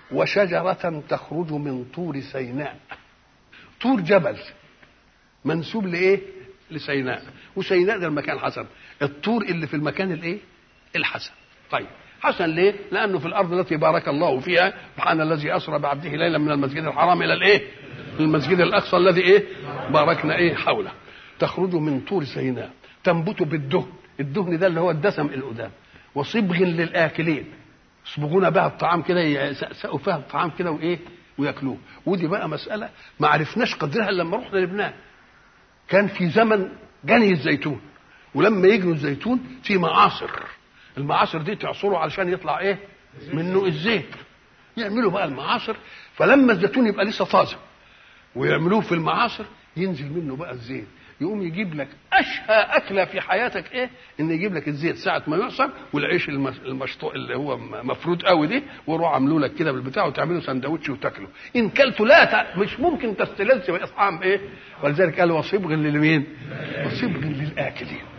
وشجرة تخرج من طور سيناء طور جبل منسوب لايه لسيناء وسيناء ده المكان حسن الطور اللي في المكان الايه الحسن طيب حسن ليه لانه في الارض التي بارك الله فيها سبحان الذي اسرى بعبده ليلا من المسجد الحرام الى الايه المسجد الاقصى الذي ايه باركنا ايه حوله تخرج من طور سيناء تنبت بالدهن الدهن ده اللي هو الدسم القدام وصبغ للاكلين يصبغون بها الطعام كده يسقوا فيها الطعام كده وايه وياكلوه ودي بقى مساله ما عرفناش قدرها الا لما رحنا لبنان كان في زمن جني الزيتون ولما يجنوا الزيتون في معاصر المعاصر دي تعصروا علشان يطلع ايه منه الزيت يعملوا بقى المعاصر فلما الزيتون يبقى لسه طازه ويعملوه في المعاصر ينزل منه بقى الزيت يقوم يجيب لك اشهى اكله في حياتك ايه ان يجيب لك الزيت ساعه ما يعصر والعيش المشطوق اللي هو مفروض قوي دي ويروح عاملوه لك كده بالبتاع وتعمله سندوتش وتاكله ان كلته لا ت... مش ممكن تستلذ باطعام ايه ولذلك قال وصبغ للمين وصبغ للاكلين